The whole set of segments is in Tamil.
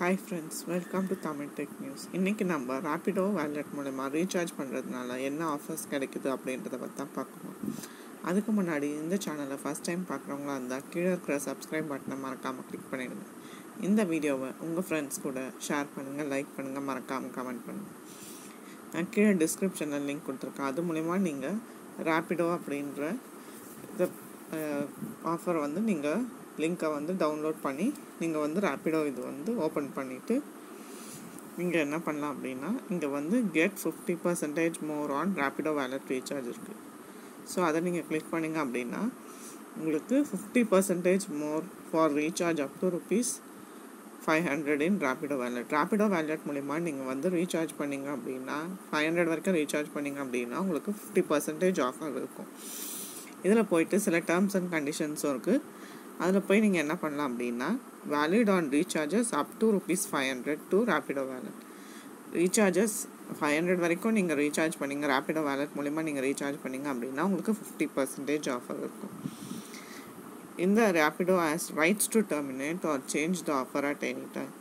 hi friends welcome to Tamil tech news இன்றைக்கி நம்ம ரேப்பிடோ வேலெட் மூலமா ரீசார்ஜ் பண்ணுறதுனால என்ன ஆஃபர்ஸ் கிடைக்குது அப்படின்றத பற்றி தான் பார்க்கணும் அதுக்கு முன்னாடி இந்த சேனலை ஃபஸ்ட் டைம் பார்க்குறவங்களா இருந்தால் கீழே இருக்கிற சப்ஸ்கிரைப் பட்டனை மறக்காமல் கிளிக் பண்ணிடுங்க இந்த வீடியோவை உங்கள் ஃப்ரெண்ட்ஸ் கூட ஷேர் பண்ணுங்கள் லைக் பண்ணுங்கள் மறக்காமல் கமெண்ட் பண்ணுங்கள் நான் கீழே டிஸ்கிரிப்ஷனில் லிங்க் கொடுத்துருக்கேன் அது மூலிமா நீங்கள் ரேப்பிடோ அப்படின்ற இந்த ஆஃபர் வந்து நீங்கள் லிங்க்கை வந்து டவுன்லோட் பண்ணி நீங்கள் வந்து ரேப்பிடோ இது வந்து ஓப்பன் பண்ணிவிட்டு நீங்கள் என்ன பண்ணலாம் அப்படின்னா இங்கே வந்து get fifty percentage more on Rapido wallet recharge இருக்குது ஸோ அதை நீங்கள் கிளிக் பண்ணிங்க அப்படின்னா உங்களுக்கு fifty percentage more for recharge up to rupees five hundred in Rapido wallet Rapido wallet மூலிமா நீங்கள் வந்து ரீசார்ஜ் பண்ணிங்க அப்படின்னா ஃபைவ் ஹண்ட்ரட் வரைக்கும் ரீசார்ஜ் பண்ணிங்க அப்படின்னா உங்களுக்கு ஃபிஃப்டி பர்சன்டேஜ் ஆஃபர் இருக்கும் இதில் போயிட்டு சில டேர்ம்ஸ் அண்ட் கண்டிஷன்ஸும் இருக்குது அதில் போய் நீங்கள் என்ன பண்ணலாம் அப்படின்னா valid on recharges up to rupees five hundred to Rapido wallet recharges five hundred வரைக்கும் நீங்கள் ரீசார்ஜ் பண்ணிங்க ரேப்பிடோ வேலட் மூலிமா நீங்கள் ரீசார்ஜ் பண்ணிங்க அப்படின்னா உங்களுக்கு ஃபிஃப்டி பர்சன்டேஜ் ஆஃபர் இருக்கும் இந்த Rapido as rights to terminate or change the offer at any time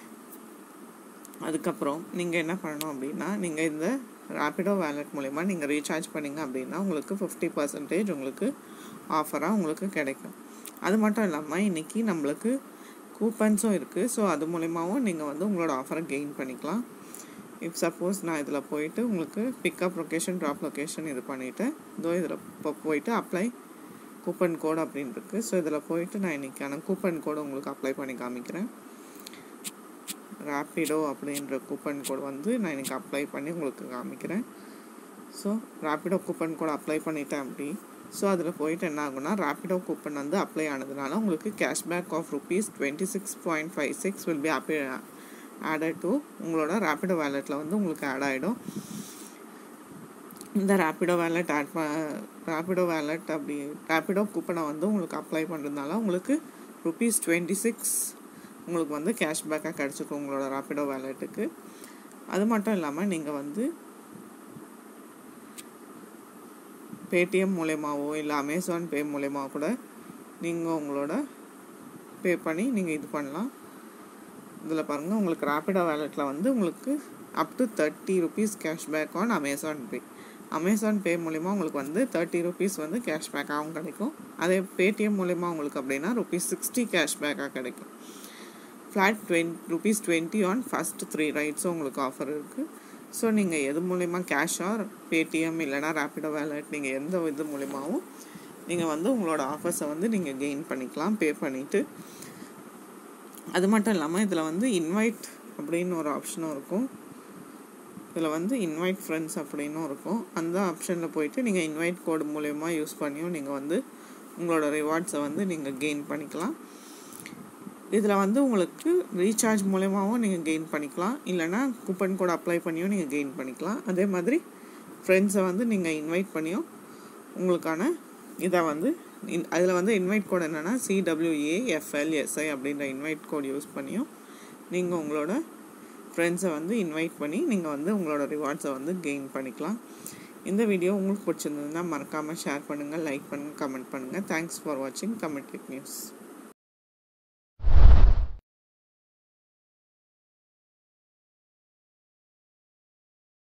அதுக்கப்புறம் நீங்கள் என்ன பண்ணணும் அப்படின்னா நீங்கள் இந்த ரேப்பிடோ வேலட் மூலிமா நீங்கள் ரீசார்ஜ் பண்ணிங்க அப்படின்னா உங்களுக்கு ஃபிஃப்டி பர்சன்டேஜ் உங்களுக்கு ஆஃபராக உங்களுக்கு கிடைக்கும் அது மட்டும் இல்லாமல் இன்றைக்கி நம்மளுக்கு கூப்பன்ஸும் இருக்குது ஸோ அது மூலிமாவும் நீங்கள் வந்து உங்களோட ஆஃபரை கெயின் பண்ணிக்கலாம் இப் சப்போஸ் நான் இதில் போயிட்டு உங்களுக்கு பிக்கப் லொக்கேஷன் ட்ராப் லொக்கேஷன் இது பண்ணிவிட்டு இதோ இதில் இப்போ போயிட்டு அப்ளை கூப்பன் கோடு அப்படின்னு இருக்குது ஸோ இதில் போயிட்டு நான் இன்றைக்கான கூப்பன் கோடு உங்களுக்கு அப்ளை பண்ணி காமிக்கிறேன் ரேப்பிடோ அப்படின்ற கூப்பன் கோடு வந்து நான் இன்றைக்கி அப்ளை பண்ணி உங்களுக்கு காமிக்கிறேன் so Rapido coupon code apply பண்ணிட்டேன் அப்படி ஸோ அதில் போயிட்டு என்ன ஆகும்னா ரேப்பிடோ கூப்பன் வந்து அப்ளை ஆனதுனால உங்களுக்கு cashback of rupees twenty six point five six will be அப்பே ஆடட் டு உங்களோட ரேப்பிடோ வேலெட்டில் வந்து உங்களுக்கு ஆட் ஆகிடும் இந்த ரேப்பிடோ வேலெட் ஆட் ப ரேப்பிடோ வேலெட் அப்படி ரேப்பிடோ கூப்பனை வந்து உங்களுக்கு அப்ளை பண்ணுறதுனால உங்களுக்கு ருபீஸ் டுவெண்ட்டி சிக்ஸ் உங்களுக்கு வந்து கேஷ்பேக்காக கிடச்சிக்கும் உங்களோட ரேப்பிடோ வேலெட்டுக்கு அது மட்டும் இல்லாமல் நீங்கள் வந்து பேடிஎம் மூலயமாவோ இல்லை அமேசான் பே மூலயமா கூட நீங்கள் உங்களோட பே பண்ணி நீங்கள் இது பண்ணலாம் இதில் பாருங்கள் உங்களுக்கு ரேப்பிடோ வேலெட்டில் வந்து உங்களுக்கு up to thirty rupees cashback on Amazon Pay Amazon Pay மூலிமா உங்களுக்கு வந்து தேர்ட்டி ருபீஸ் வந்து கேஷ்பேக்காகவும் கிடைக்கும் அதே பேடிஎம் மூலிமா உங்களுக்கு அப்படின்னா ருபீஸ் சிக்ஸ்டி கேஷ்பேக்காக கிடைக்கும் flat twenty rupees twenty on first three ரைட்ஸும் உங்களுக்கு ஆஃபர் இருக்குது ஸோ நீங்கள் எது மூலிமா கேஷாக பேடிஎம் இல்லைனா ரேப்பிடோ வேலட் நீங்கள் எந்த இது மூலிமாவும் நீங்கள் வந்து உங்களோட ஆஃபர்ஸை வந்து நீங்கள் கெயின் பண்ணிக்கலாம் பே பண்ணிவிட்டு அது மட்டும் இல்லாமல் இதில் வந்து இன்வைட் அப்படின்னு ஒரு ஆப்ஷனும் இருக்கும் இதில் வந்து இன்வைட் ஃப்ரெண்ட்ஸ் அப்படின்னும் இருக்கும் அந்த ஆப்ஷனில் போயிட்டு நீங்கள் இன்வைட் கோடு மூலயமா யூஸ் பண்ணியும் நீங்கள் வந்து உங்களோட ரிவார்ட்ஸை வந்து நீங்கள் கெயின் பண்ணிக்கலாம் இதில் வந்து உங்களுக்கு ரீசார்ஜ் மூலயமாவும் நீங்கள் கெயின் பண்ணிக்கலாம் இல்லைனா கூப்பன் கோட் அப்ளை பண்ணியும் நீங்கள் கெயின் பண்ணிக்கலாம் அதே மாதிரி ஃப்ரெண்ட்ஸை வந்து நீங்கள் இன்வைட் பண்ணியும் உங்களுக்கான இதை வந்து அதில் வந்து இன்வைட் கோட் என்னென்னா சிடபிள்யூஏ எஃப்எல்எஸ்ஐ அப்படின்ற இன்வைட் கோட் யூஸ் பண்ணியும் நீங்கள் உங்களோட ஃப்ரெண்ட்ஸை வந்து இன்வைட் பண்ணி நீங்கள் வந்து உங்களோட ரிவார்ட்ஸை வந்து கெயின் பண்ணிக்கலாம் இந்த வீடியோ உங்களுக்கு பிடிச்சிருந்ததுன்னா மறக்காமல் ஷேர் பண்ணுங்கள் லைக் பண்ணுங்கள் கமெண்ட் பண்ணுங்கள் தேங்க்ஸ் ஃபார் வாட்சிங் கமெண்ட் நியூஸ்